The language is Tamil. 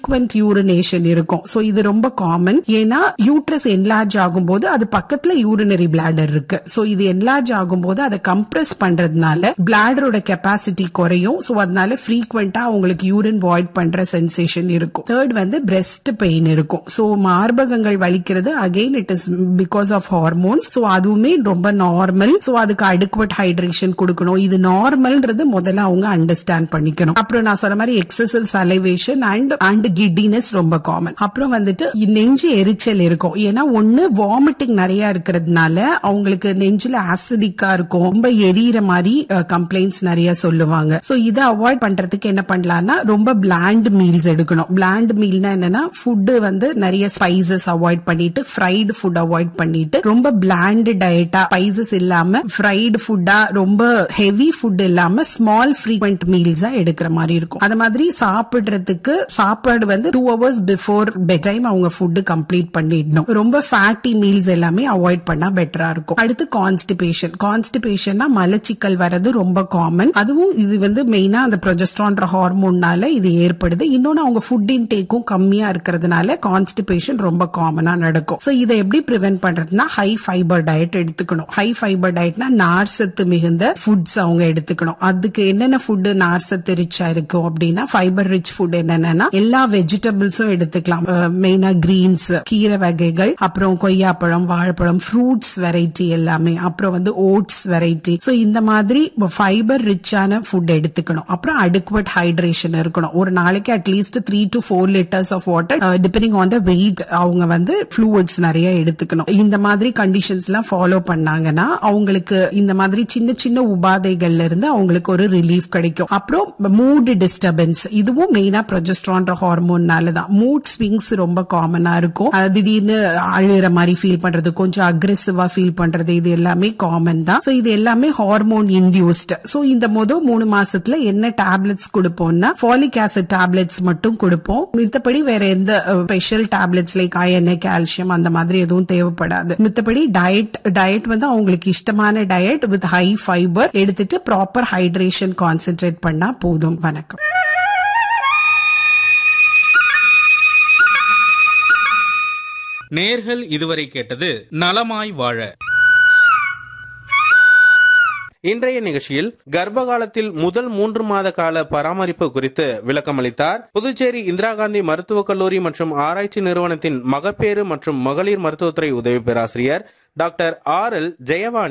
ஃப்ரீக்வெண்ட் யூரினேஷன் இருக்கும் சோ இது ரொம்ப காமன் ஏன்னா யூட்ரஸ் என்லார்ஜ் ஆகும்போது அது பக்கத்துல யூரினரி பிளாடர் இருக்கு சோ இது என்லார்ஜ் ஆகும்போது அதை கம்ப்ரஸ் பண்றதுனால பிளாடரோட கெப்பாசிட்டி குறையும் சோ அதனால ஃப்ரீக்வெண்டா உங்களுக்கு யூரின் வாய்ட் பண்ற சென்சேஷன் இருக்கும் தேர்ட் வந்து பிரெஸ்ட் பெயின் இருக்கும் சோ மார்பகங்கள் வலிக்கிறது again it is because of hormones so அதுவுமே ரொம்ப நார்மல் சோ அதுக்கு அடிக்குவட் ஹைட்ரேஷன் கொடுக்கணும் இது நார்மல்ன்றது முதல்ல அவங்க அண்டர்ஸ்டாண்ட் பண்ணிக்கணும் அப்புறம் நான் சொன்ன மாதிரி excessive salivation and and giddiness ரொம்ப காமன் அப்புறம் வந்துட்டு நெஞ்சு எரிச்சல் இருக்கும் ஏன்னா ஒண்ணு வாமிட்டிங் நிறைய இருக்கிறதுனால அவங்களுக்கு நெஞ்சில ஆசிடிக்கா இருக்கும் ரொம்ப எரியற மாதிரி கம்ப்ளைண்ட்ஸ் நிறைய சொல்லுவாங்க சோ இதை அவாய்ட் பண்றதுக்கு என்ன பண்ணலாம்னா ரொம்ப பிளாண்ட் மீல்ஸ் எடுக்கணும் பிளாண்ட் மீல்னா என்னன்னா ஃபுட்டு வந்து நிறைய ஸ்பைசஸ் அவாய்ட் பண்ணிட்டு ஃப்ரைடு ஃபுட் அவாய்ட் பண்ணிட்டு ரொம்ப பிளாண்ட் டயட்டா ஸ்பைசஸ் இல்லாம ஃப்ரைடு ஃபுட்டா ரொம்ப ஹெவி ஃபுட் இல்லாம ஸ்மால் ஃப்ரீக்வெண்ட் மீல்ஸா எடுக்கிற மாதிரி இருக்கும் அது மாதிரி சாப்பிடுறதுக்கு சாப்பாடு வந்து two hours before bedtime அவங்க ஃபுட்டு கம்ப்ளீட் பண்ணிடணும் ரொம்ப ஃபேட்டி மீல்ஸ் எல்லாமே அவாய்ட் பண்ணா பெட்டரா இருக்கும் அடுத்து கான்ஸ்டிபேஷன் கான்ஸ்டிபேஷன்னா மலச்சிக்கல் வர்றது ரொம்ப காமன் அதுவும் இது வந்து மெயினா அந்த ப்ரொஜெஸ்ட்ரான்ற ஹார்மோன்னால இது ஏற்படுது இன்னொன்னு அவங்க ஃபுட் இன்டேக்கும் கம்மியா இருக்கிறதுனால கான்ஸ்டிபேஷன் ரொம்ப காமனா நடக்கும் சோ இதை எப்படி ப்ரிவென்ட் பண்றதுன்னா ஹை ஃபைபர் டயட் எடுத்துக்கணும் ஹை ஃபைபர் டயட்னா நார்சத்து மிகுந்த ஃபுட்ஸ் அவங்க எடுத்துக்கணும் அதுக்கு என்னென்ன ஃபுட் நார்சத்து ரிச்சா இருக்கும் அப்படின்னா ஃபைபர் ரிச் ஃபுட் என்னென்னா எல்லா வெஜிடபிள்ஸும் எடுத்துக்கலாம் மெயினா கிரீன்ஸ் கீரை வகைகள் அப்புறம் கொய்யாப்பழம் வாழைப்பழம் ஃப்ரூட்ஸ் வெரைட்டி எல்லாமே அப்புறம் வந்து ஓட்ஸ் வெரைட்டி சோ இந்த மாதிரி ஃபைபர் ரிச்சான ஃபுட் எடுத்துக்கணும் அப்புறம் அடிக்குவட் ஹைட்ரேஷன் இருக்கணும் ஒரு நாளைக்கு at least three to four litres of water depending on the weight அவங்க வந்து ஃப்ளூயிட்ஸ் நிறைய எடுத்துக்கணும் இந்த மாதிரி கண்டிஷன்ஸ் எல்லாம் ஃபாலோ பண்ணாங்கன்னா அவங்களுக்கு இந்த மாதிரி சின்ன சின்ன உபாதைகள்ல இருந்து அவங்களுக்கு ஒரு ரிலீஃப் கிடைக்கும் அப்புறம் மூட் டிஸ்டர்பன்ஸ் இதுவும் மெயினா ப்ரொஜெஸ்ட்ரான்ற ஹார்மோன்னால தான் மூட் ஸ்விங்ஸ் ரொம்ப காமனா இருக்கும் அது திடீர்னு அழுகிற மாதிரி ஃபீல் பண்றது கொஞ்சம் அக்ரெசிவா ஃபீல் பண்றது இது எல்லாமே காமன் தான் சோ இது எல்லாமே ஹார்மோன் இன்டியூஸ்ட் சோ இந்த மொதல் மூணு மாசத்துல என்ன டேப்லெட்ஸ் கொடுப்போம்னா ஃபாலிக் ஆசிட் டேப்லெட்ஸ் மட்டும் கொடுப்போம் மித்தபடி வேற எந்த special tablets like iron calcium அந்த மாதிரி எதுவும் தேவைப்படாது மித்தபடி டயட் டயட் வந்து அவங்களுக்கு இஷ்டமான டயட் வித் ஹை ஃபைபர் எடுத்துட்டு ப்ராப்பர் ஹைட்ரேஷன் கான்சென்ட்ரேட் பண்ணா போதும் வணக்கம் நேர்கள் இதுவரை கேட்டது நலமாய் வாழ இன்றைய நிகழ்ச்சியில் கர்ப்ப காலத்தில் முதல் மூன்று மாத கால பராமரிப்பு குறித்து விளக்கமளித்தார் புதுச்சேரி இந்திரா காந்தி மருத்துவக் கல்லூரி மற்றும் ஆராய்ச்சி நிறுவனத்தின் மகப்பேறு மற்றும் மகளிர் மருத்துவத்துறை உதவி பேராசிரியர் டாக்டர் ஆர் எல் ஜெயவாணி